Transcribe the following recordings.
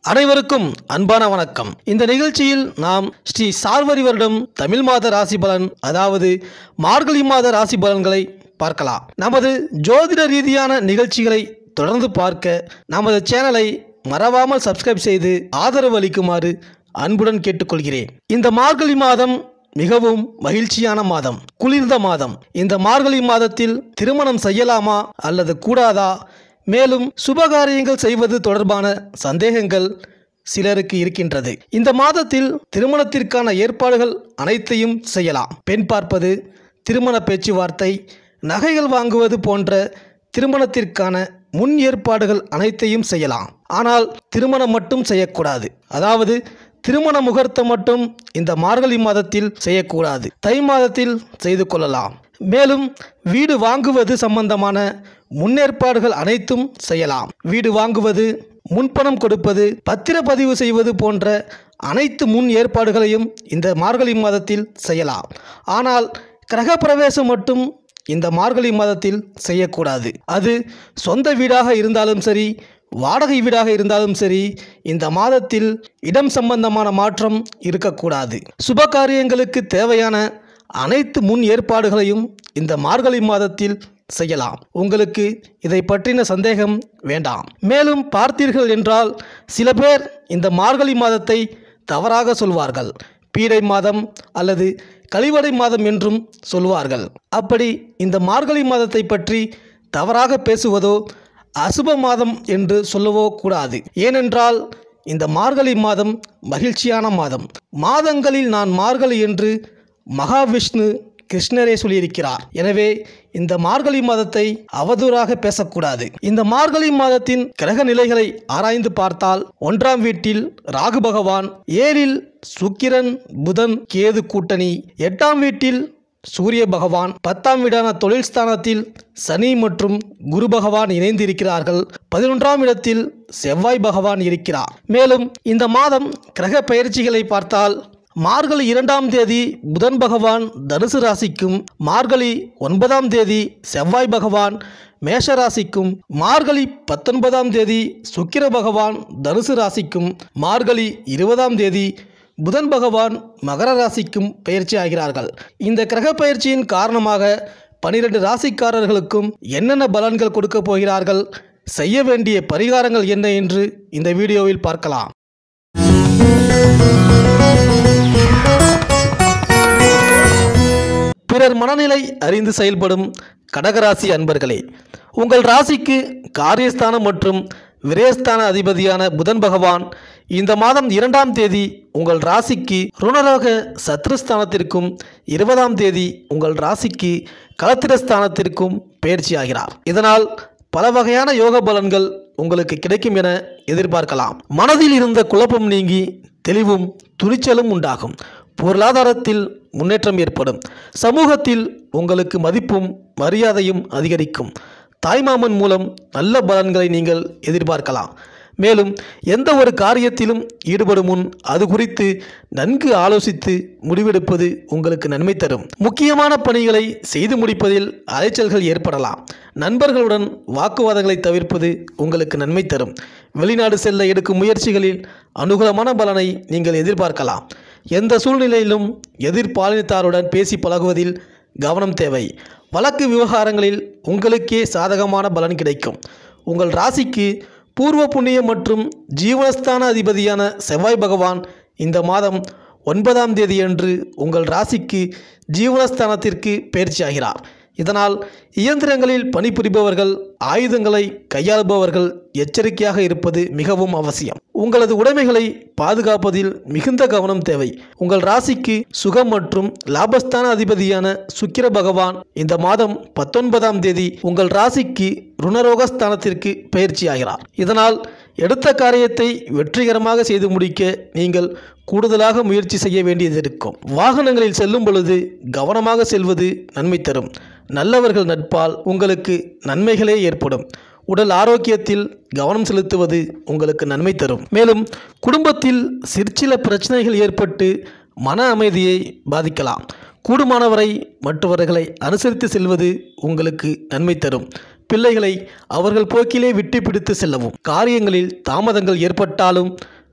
அனைவருக்கும் அன்பான வணக்கம் இந்த நிகழ்ச்சியில் நாம் ஸ்ரீ சார்வரி வருடம் தமிழ் மாத ராசி பலன் அதாவது மார்கழி மாத ராசி பலன்களை பார்க்கலாம் நமது ஜோதிட ரீதியான நிகழ்ச்சிகளை தொடர்ந்து பார்க்க நமது சேனலை மறவாமல் சப்ஸ்கிரைப் செய்து ஆதரவு அளிக்குமாறு அன்புடன் கேட்டுக்கொள்கிறேன் இந்த மார்கழி மாதம் மிகவும் மகிழ்ச்சியான மாதம் குளிர்ந்த மாதம் இந்த மார்கழி மாதத்தில் திருமணம் செய்யலாமா அல்லது கூடாதா மேலும் சுபகாரியங்கள் செய்வது தொடர்பான சந்தேகங்கள் சிலருக்கு இருக்கின்றது இந்த மாதத்தில் திருமணத்திற்கான ஏற்பாடுகள் அனைத்தையும் செய்யலாம் பெண் பார்ப்பது திருமண பேச்சுவார்த்தை நகைகள் வாங்குவது போன்ற திருமணத்திற்கான முன் ஏற்பாடுகள் அனைத்தையும் செய்யலாம் ஆனால் திருமணம் மட்டும் செய்யக்கூடாது அதாவது திருமண முகூர்த்தம் மட்டும் இந்த மார்கழி மாதத்தில் செய்யக்கூடாது தை மாதத்தில் செய்து கொள்ளலாம் மேலும் வீடு வாங்குவது சம்பந்தமான முன்னேற்பாடுகள் அனைத்தும் செய்யலாம் வீடு வாங்குவது முன்பணம் கொடுப்பது பத்திரப்பதிவு செய்வது போன்ற அனைத்து முன் ஏற்பாடுகளையும் இந்த மார்கழி மாதத்தில் செய்யலாம் ஆனால் கிரகப்பிரவேசம் மட்டும் இந்த மார்கழி மாதத்தில் செய்யக்கூடாது அது சொந்த வீடாக இருந்தாலும் சரி வாடகை வீடாக இருந்தாலும் சரி இந்த மாதத்தில் இடம் சம்பந்தமான மாற்றம் இருக்கக்கூடாது சுப காரியங்களுக்கு தேவையான அனைத்து முன் ஏற்பாடுகளையும் இந்த மார்கழி மாதத்தில் செய்யலாம் உங்களுக்கு இதை பற்றின சந்தேகம் வேண்டாம் மேலும் பார்த்தீர்கள் என்றால் சில பேர் இந்த மார்கழி மாதத்தை தவறாக சொல்வார்கள் பீடை மாதம் அல்லது கழிவடை மாதம் என்றும் சொல்வார்கள் அப்படி இந்த மார்கழி மாதத்தை பற்றி தவறாக பேசுவதோ அசுப மாதம் என்று சொல்லவோ கூடாது ஏனென்றால் இந்த மார்கழி மாதம் மகிழ்ச்சியான மாதம் மாதங்களில் நான் மார்கழி என்று மகாவிஷ்ணு கிருஷ்ணரே சொல்லியிருக்கிறார் எனவே இந்த மார்கழி மாதத்தை அவதூறாக பேசக்கூடாது இந்த மார்கழி மாதத்தின் கிரக நிலைகளை ஆராய்ந்து பார்த்தால் ஒன்றாம் வீட்டில் ராகு பகவான் ஏழில் சுக்கிரன் புதன் கேது கூட்டணி எட்டாம் வீட்டில் சூரிய பகவான் பத்தாம் வீடான தொழில் ஸ்தானத்தில் சனி மற்றும் குரு பகவான் இணைந்திருக்கிறார்கள் பதினொன்றாம் இடத்தில் செவ்வாய் பகவான் இருக்கிறார் மேலும் இந்த மாதம் கிரக பயிற்சிகளை பார்த்தால் மார்கழி இரண்டாம் தேதி புதன் பகவான் தனுசு ராசிக்கும் மார்கழி ஒன்பதாம் தேதி செவ்வாய் பகவான் மேஷ ராசிக்கும் மார்கழி பத்தொன்பதாம் தேதி சுக்கிர பகவான் தனுசு ராசிக்கும் மார்கழி இருபதாம் தேதி புதன் பகவான் மகர ராசிக்கும் பயிற்சி ஆகிறார்கள் இந்த கிரக பயிற்சியின் காரணமாக பனிரெண்டு ராசிக்காரர்களுக்கும் என்னென்ன பலன்கள் கொடுக்க போகிறார்கள் செய்ய வேண்டிய பரிகாரங்கள் என்ன என்று இந்த வீடியோவில் பார்க்கலாம் பிறர் மனநிலை அறிந்து செயல்படும் கடகராசி அன்பர்களே உங்கள் ராசிக்கு காரியஸ்தானம் மற்றும் விரயஸ்தான அதிபதியான புதன் பகவான் இந்த மாதம் இரண்டாம் தேதி உங்கள் ராசிக்கு ருணரோக சத்ருஸ்தானத்திற்கும் இருபதாம் தேதி உங்கள் ராசிக்கு களத்திரஸ்தானத்திற்கும் பயிற்சியாகிறார் இதனால் பல வகையான யோக பலன்கள் உங்களுக்கு கிடைக்கும் என எதிர்பார்க்கலாம் மனதில் இருந்த குழப்பம் நீங்கி தெளிவும் துணிச்சலும் உண்டாகும் பொருளாதாரத்தில் முன்னேற்றம் ஏற்படும் சமூகத்தில் உங்களுக்கு மதிப்பும் மரியாதையும் அதிகரிக்கும் தாய்மாமன் மூலம் நல்ல பலன்களை நீங்கள் எதிர்பார்க்கலாம் மேலும் எந்த ஒரு காரியத்திலும் ஈடுபடும் முன் அது குறித்து நன்கு ஆலோசித்து முடிவெடுப்பது உங்களுக்கு நன்மை தரும் முக்கியமான பணிகளை செய்து முடிப்பதில் அலைச்சல்கள் ஏற்படலாம் நண்பர்களுடன் வாக்குவாதங்களை தவிர்ப்பது உங்களுக்கு நன்மை தரும் வெளிநாடு செல்ல எடுக்கும் முயற்சிகளில் அனுகூலமான பலனை நீங்கள் எதிர்பார்க்கலாம் எந்த சூழ்நிலையிலும் எதிர்பாலினத்தாருடன் பேசி பழகுவதில் கவனம் தேவை வழக்கு விவகாரங்களில் உங்களுக்கே சாதகமான பலன் கிடைக்கும் உங்கள் ராசிக்கு பூர்வ புண்ணியம் மற்றும் ஜீவனஸ்தான அதிபதியான செவ்வாய் பகவான் இந்த மாதம் ஒன்பதாம் தேதியன்று உங்கள் ராசிக்கு ஜீவனஸ்தானத்திற்கு பயிற்சியாகிறார் இதனால் இயந்திரங்களில் பணிபுரிபவர்கள் ஆயுதங்களை கையாளுபவர்கள் எச்சரிக்கையாக இருப்பது மிகவும் அவசியம் உங்களது உடைமைகளை பாதுகாப்பதில் மிகுந்த கவனம் தேவை உங்கள் ராசிக்கு சுகம் மற்றும் லாபஸ்தான அதிபதியான சுக்கிர பகவான் இந்த மாதம் பத்தொன்பதாம் தேதி உங்கள் ராசிக்கு ருணரோகஸ்தானத்திற்கு பயிற்சியாகிறார் இதனால் எடுத்த காரியத்தை வெற்றிகரமாக செய்து முடிக்க நீங்கள் கூடுதலாக முயற்சி செய்ய வேண்டியது இருக்கும் வாகனங்களில் செல்லும் பொழுது கவனமாக செல்வது நன்மை தரும் நல்லவர்கள் நட்பால் உங்களுக்கு நன்மைகளே ஏற்படும் உடல் ஆரோக்கியத்தில் கவனம் செலுத்துவது உங்களுக்கு நன்மை தரும் மேலும் குடும்பத்தில் சிற்சில பிரச்சனைகள் ஏற்பட்டு மன அமைதியை பாதிக்கலாம் கூடுமானவரை மற்றவர்களை அனுசரித்து செல்வது உங்களுக்கு நன்மை தரும் பிள்ளைகளை அவர்கள் போக்கிலே விட்டு பிடித்து செல்லவும் காரியங்களில் தாமதங்கள் ஏற்பட்டாலும்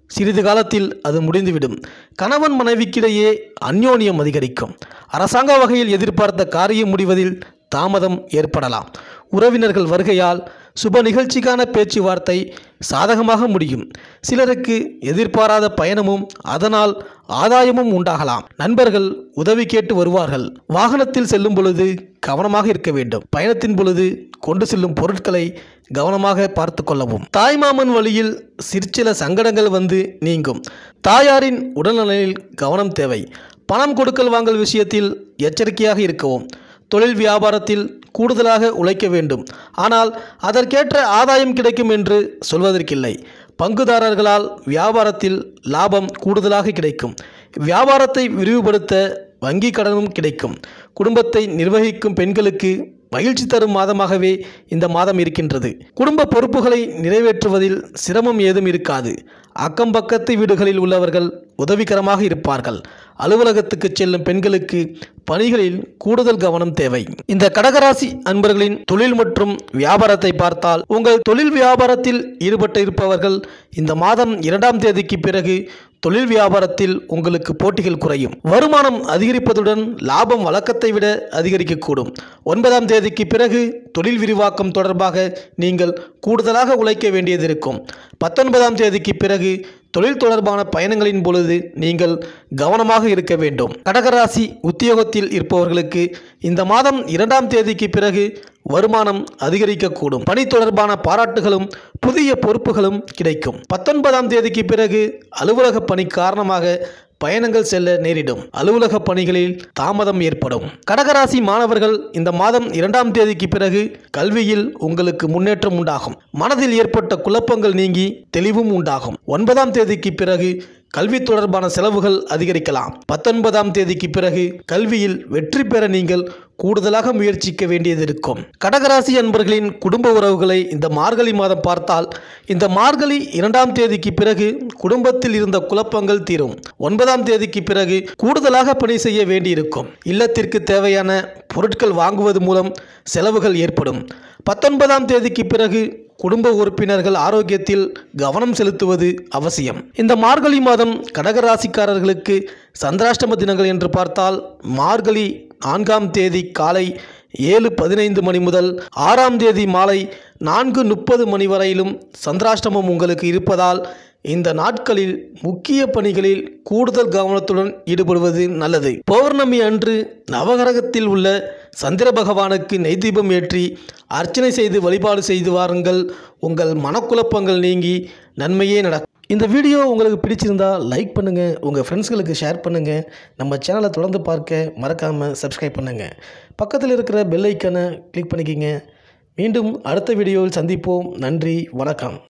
சிறிது காலத்தில் அது முடிந்துவிடும் கணவன் மனைவிக்கிடையே அந்யோன்யம் அதிகரிக்கும் அரசாங்க வகையில் எதிர்பார்த்த காரியம் முடிவதில் தாமதம் ஏற்படலாம் உறவினர்கள் வருகையால் சுப நிகழ்ச்சிக்கான பேச்சுவார்த்தை சாதகமாக முடியும் சிலருக்கு எதிர்பாராத பயணமும் அதனால் ஆதாயமும் உண்டாகலாம் நண்பர்கள் உதவி கேட்டு வருவார்கள் வாகனத்தில் செல்லும் பொழுது கவனமாக இருக்க வேண்டும் பயணத்தின் பொழுது கொண்டு செல்லும் பொருட்களை கவனமாக பார்த்து கொள்ளவும் தாய்மாமன் வழியில் சிற்சில சங்கடங்கள் வந்து நீங்கும் தாயாரின் உடல்நலையில் கவனம் தேவை பணம் கொடுக்கல் வாங்கல் விஷயத்தில் எச்சரிக்கையாக இருக்கவும் தொழில் வியாபாரத்தில் கூடுதலாக உழைக்க வேண்டும் ஆனால் அதற்கேற்ற ஆதாயம் கிடைக்கும் என்று சொல்வதற்கில்லை பங்குதாரர்களால் வியாபாரத்தில் லாபம் கூடுதலாக கிடைக்கும் வியாபாரத்தை விரிவுபடுத்த வங்கி கடனும் கிடைக்கும் குடும்பத்தை நிர்வகிக்கும் பெண்களுக்கு மகிழ்ச்சி தரும் மாதமாகவே இந்த மாதம் இருக்கின்றது குடும்ப பொறுப்புகளை நிறைவேற்றுவதில் சிரமம் ஏதும் இருக்காது அக்கம் பக்கத்து வீடுகளில் உள்ளவர்கள் உதவிகரமாக இருப்பார்கள் அலுவலகத்துக்கு செல்லும் பெண்களுக்கு பணிகளில் கூடுதல் கவனம் தேவை இந்த கடகராசி அன்பர்களின் தொழில் மற்றும் வியாபாரத்தை பார்த்தால் உங்கள் தொழில் வியாபாரத்தில் ஈடுபட்டு இருப்பவர்கள் இந்த மாதம் இரண்டாம் தேதிக்கு பிறகு தொழில் வியாபாரத்தில் உங்களுக்கு போட்டிகள் குறையும் வருமானம் அதிகரிப்பதுடன் லாபம் வழக்கத்தை விட அதிகரிக்கக்கூடும் ஒன்பதாம் தேதிக்கு பிறகு தொழில் விரிவாக்கம் தொடர்பாக நீங்கள் கூடுதலாக உழைக்க வேண்டியது இருக்கும் பத்தொன்பதாம் தேதிக்கு பிறகு தொழில் தொடர்பான பயணங்களின் பொழுது நீங்கள் கவனமாக இருக்க வேண்டும் கடகராசி உத்தியோகத்தில் இருப்பவர்களுக்கு இந்த மாதம் இரண்டாம் தேதிக்கு பிறகு வருமானம் அதிகரிக்கக்கூடும் பணி தொடர்பான பாராட்டுகளும் புதிய பொறுப்புகளும் கிடைக்கும் பத்தொன்பதாம் தேதிக்கு பிறகு அலுவலக பணி காரணமாக பயணங்கள் செல்ல நேரிடும் அலுவலக பணிகளில் தாமதம் ஏற்படும் கடகராசி மாணவர்கள் இந்த மாதம் இரண்டாம் தேதிக்கு பிறகு கல்வியில் உங்களுக்கு முன்னேற்றம் உண்டாகும் மனதில் ஏற்பட்ட குழப்பங்கள் நீங்கி தெளிவும் உண்டாகும் ஒன்பதாம் தேதிக்கு பிறகு கல்வி தொடர்பான செலவுகள் அதிகரிக்கலாம் பத்தொன்பதாம் தேதிக்கு பிறகு கல்வியில் வெற்றி பெற நீங்கள் கூடுதலாக முயற்சிக்க வேண்டியது இருக்கும் கடகராசி அன்பர்களின் குடும்ப உறவுகளை இந்த மார்கழி மாதம் பார்த்தால் இந்த மார்கழி இரண்டாம் தேதிக்கு பிறகு குடும்பத்தில் இருந்த குழப்பங்கள் தீரும் ஒன்பதாம் தேதிக்கு பிறகு கூடுதலாக பணி செய்ய வேண்டியிருக்கும் இல்லத்திற்கு தேவையான பொருட்கள் வாங்குவது மூலம் செலவுகள் ஏற்படும் பத்தொன்பதாம் தேதிக்கு பிறகு குடும்ப உறுப்பினர்கள் ஆரோக்கியத்தில் கவனம் செலுத்துவது அவசியம் இந்த மார்கழி மாதம் கடகராசிக்காரர்களுக்கு சந்திராஷ்டம தினங்கள் என்று பார்த்தால் மார்கழி நான்காம் தேதி காலை ஏழு பதினைந்து மணி முதல் ஆறாம் தேதி மாலை நான்கு முப்பது மணி வரையிலும் சந்திராஷ்டமம் உங்களுக்கு இருப்பதால் இந்த நாட்களில் முக்கிய பணிகளில் கூடுதல் கவனத்துடன் ஈடுபடுவது நல்லது பௌர்ணமி அன்று நவகிரகத்தில் உள்ள சந்திர பகவானுக்கு நெய்தீபம் ஏற்றி அர்ச்சனை செய்து வழிபாடு செய்து வாருங்கள் உங்கள் மனக்குழப்பங்கள் நீங்கி நன்மையே நடக்கும் இந்த வீடியோ உங்களுக்கு பிடிச்சிருந்தா லைக் பண்ணுங்கள் உங்கள் ஃப்ரெண்ட்ஸ்களுக்கு ஷேர் பண்ணுங்கள் நம்ம சேனலை தொடர்ந்து பார்க்க மறக்காமல் சப்ஸ்கிரைப் பண்ணுங்கள் பக்கத்தில் இருக்கிற பெல் ஐக்கானை கிளிக் பண்ணிக்கிங்க மீண்டும் அடுத்த வீடியோவில் சந்திப்போம் நன்றி வணக்கம்